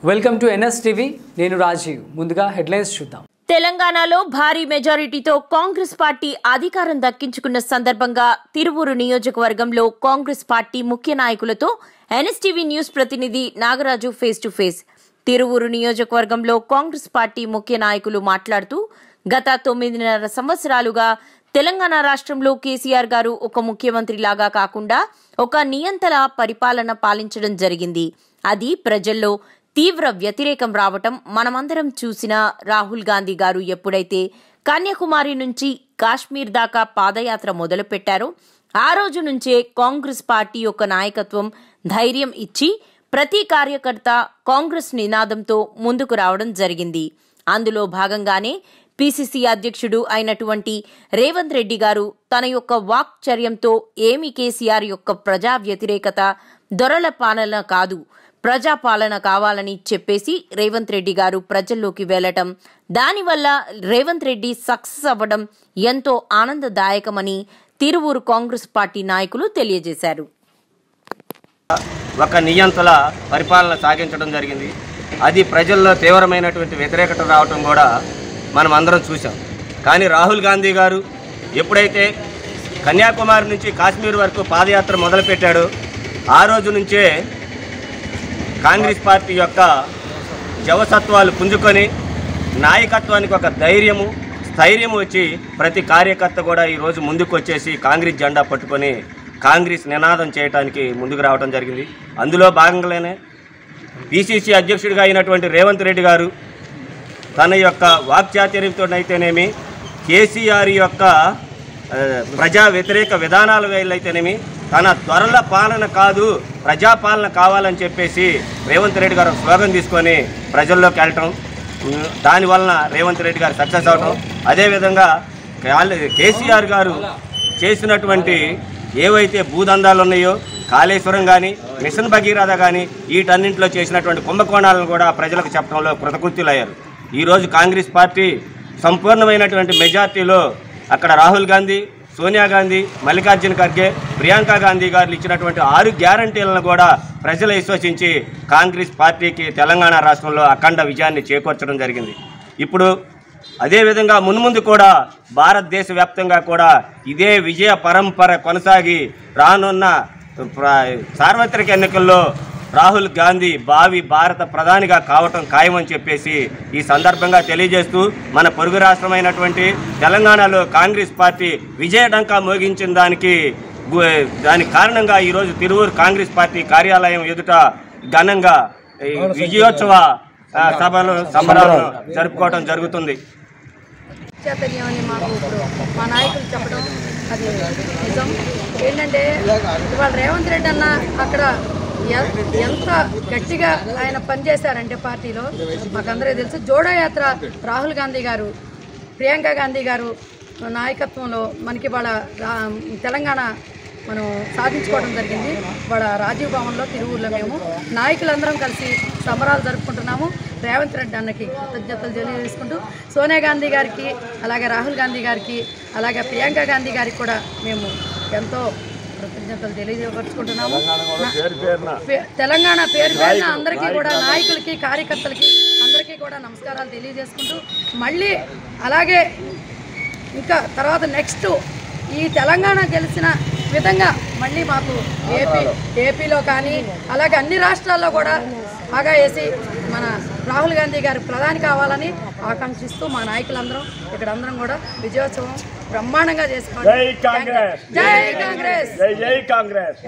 welcome to NS TV నేను రాజీవ్ ముందుగా headlines చూద్దాం తెలంగాణలో భారీ మెజారిటీతో కాంగ్రెస్ పార్టీ అధికారం దక్కించుకున్న సందర్భంగా తిరువూరు నియోజకవర్గంలో కాంగ్రెస్ పార్టీ ముఖ్య నాయకులతో ఎన్ఎస్టీవీ న్యూస్ ప్రతినిధి Nagaraju face to face Tiruvuru నియోజకవర్గంలో కాంగ్రెస్ పార్టీ ముఖ్య నాయకులు మాట్లాడుతూ గత తొమ్మిదిన్నర సంవత్సరాలుగా తెలంగాణ రాష్ట్రంలో కేసీఆర్ గారు ఒక ముఖ్యమంత్రి లాగా కాకుండా ఒక నియంతల పరిపాలన పాలించడం జరిగింది అది ప్రజల్లో తీవ్ర వ్యతిరేకం రావటం మనమందరం చూసిన రాహుల్ గాంధీ గారు ఎప్పుడైతే కన్యాకుమారి నుంచి కాశ్మీర్ దాకా పాదయాత్ర మొదలుపెట్టారో ఆ రోజు నుంచే కాంగ్రెస్ పార్టీ యొక్క నాయకత్వం ధైర్యం ఇచ్చి ప్రతి కార్యకర్త కాంగ్రెస్ నినాదంతో ముందుకు రావడం జరిగింది అందులో భాగంగానే పిసిసి అధ్యక్షుడు అయినటువంటి రేవంత్ రెడ్డి గారు తన యొక్క వాక్చర్యంతో ఏమి కేసీఆర్ యొక్క ప్రజా వ్యతిరేకత దొరల పాలన కాదు ప్రజాపాలన కావాలని చెప్పేసి రేవంత్ రెడ్డి గారు ప్రజల్లోకి వెళ్లటం దానివల్ల రేవంత్ రెడ్డి సక్సెస్ అవ్వడం ఎంతో ఆనందదాయకమని తిరువూరు కాంగ్రెస్ పార్టీ నాయకులు తెలియజేశారు ఒక నియంతల పరిపాలన సాగించడం జరిగింది అది ప్రజల్లో తీవ్రమైనటువంటి వ్యతిరేకత రావటం కూడా మనం అందరం చూసాం కానీ రాహుల్ గాంధీ గారు ఎప్పుడైతే కన్యాకుమారి నుంచి కాశ్మీర్ వరకు పాదయాత్ర మొదలుపెట్టాడో ఆ రోజు నుంచే కాంగ్రెస్ పార్టీ యొక్క జవసత్వాలు పుంజుకొని నాయకత్వానికి ఒక ధైర్యము స్థైర్యం వచ్చి ప్రతి కార్యకర్త కూడా ఈరోజు ముందుకు వచ్చేసి కాంగ్రెస్ జెండా పట్టుకొని కాంగ్రెస్ నినాదం చేయడానికి ముందుకు రావడం జరిగింది అందులో భాగంగానే పిసిసి అధ్యక్షుడిగా అయినటువంటి రేవంత్ రెడ్డి గారు తన యొక్క వాక్చాతుర్యంతోనైతేనేమి కేసీఆర్ యొక్క ఆ, ప్రజా వ్యతిరేక విధానాల అయితేనేమి తన త్వరల పాలన కాదు ప్రజాపాలన కావాలని చెప్పేసి రేవంత్ రెడ్డి గారు స్లోగన్ తీసుకొని ప్రజల్లోకి వెళ్ళటం ఉమ్, దానివలన రేవంత్ రెడ్డి గారు సక్సెస్ అవటం అదేవిధంగా కాల్- కేసీఆర్ గారు చేసినటువంటి ఏవైతే భూదందాలు ఉన్నాయో కాళేశ్వరం కానీ మిషన్ భగీరథ కానీ వీటన్నింటిలో చేసినటువంటి కుంభకోణాలను కూడా ప్రజలకు చెప్పడంలో కృతకృత్యులయ్యారు ఈరోజు కాంగ్రెస్ పార్టీ సంపూర్ణమైనటువంటి మెజార్టీలో అక్కడ రాహుల్ గాంధీ సోనియా గాంధీ మల్లికార్జున ఖర్గే ప్రియాంక గాంధీ గారు ఇచ్చినటువంటి ఆరు గ్యారంటీలను కూడా ప్రజలు విశ్వసించి కాంగ్రెస్ పార్టీకి తెలంగాణ రాష్ట్రంలో అఖండ విజయాన్ని చేకూర్చడం జరిగింది ఇప్పుడు అదేవిధంగా మున్ముందు కూడా భారతదేశ వ్యాప్తంగా కూడా ఇదే విజయ పరంపర కొనసాగి రానున్న ప్ర- సార్వత్రిక ఎన్నికల్లో రాహుల్ గాంధీ భావి భారత ప్రధానిగా కావటం ఖాయమని చెప్పేసి ఈ సందర్భంగా తెలియజేస్తూ మన పొరుగు రాష్ట్రమైనటువంటి తెలంగాణలో కాంగ్రెస్ పార్టీ విజయడంకా మోగించిన దానికి గు- దానికి కారణంగా ఈరోజు తిరువూరు కాంగ్రెస్ పార్టీ కార్యాలయం ఎదుట ఘనంగా ఈ విజయోత్సవ ఆ, సభలు సంబరాలను జరుపుకోవడం జరుగుతుంది చైతన్యం అని మాకు ఇప్పుడు మా నాయకులు చెప్పడం అది నిజం ఏంటంటే ఇవాళ రేవంత్ రెడ్డి అన్న అక్కడ ఎ- ఎంత గట్టిగా ఆయన పనిచేశారంటే పార్టీలో మాకందరికీ తెలుసు జోడో యాత్ర రాహుల్ గాంధీ గారు ప్రియాంక గాంధీ గారు నాయకత్వంలో మనకి వాళ్ళ తెలంగాణ మనం సాధించుకోవడం జరిగింది వాళ్ళ రాజీవ్ భవన్లో తిరువురులో మేము నాయకులందరం కలిసి సంబరాలు జరుపుకుంటున్నాము రేవంత్ రెడ్డి అన్నకి కృతజ్ఞతలు తెలియజేసుకుంటూ సోనియా గాంధీ గారికి అలాగే రాహుల్ గాంధీ గారికి అలాగే ప్రియాంక గాంధీ గారికి కూడా మేము ఎంతో కృతజ్ఞతలు తెలియజేయపరుచుకుంటున్నాము పే- తెలంగాణ పేరు పేరున అందరికీ కూడా నాయకులకి కార్యకర్తలకి అందరికీ కూడా నమస్కారాలు తెలియజేసుకుంటూ మళ్ళీ అలాగే ఇంకా తర్వాత నెక్స్ట్ ఈ తెలంగాణ గెలిచిన విధంగా మళ్ళీ మాకు ఏపీ ఏపీలో కానీ అలాగే అన్ని రాష్ట్రాల్లో కూడా బాగా వేసి మన రాహుల్ గాంధీ గారు ప్రధాని కావాలని ఆకాంక్షిస్తూ మా నాయకులందరం ఇక్కడ అందరం కూడా విజయోత్సవం బ్రహ్మాండంగా చేసుకోవాలి జై కాంగ్రెస్ జై జై కాంగ్రెస్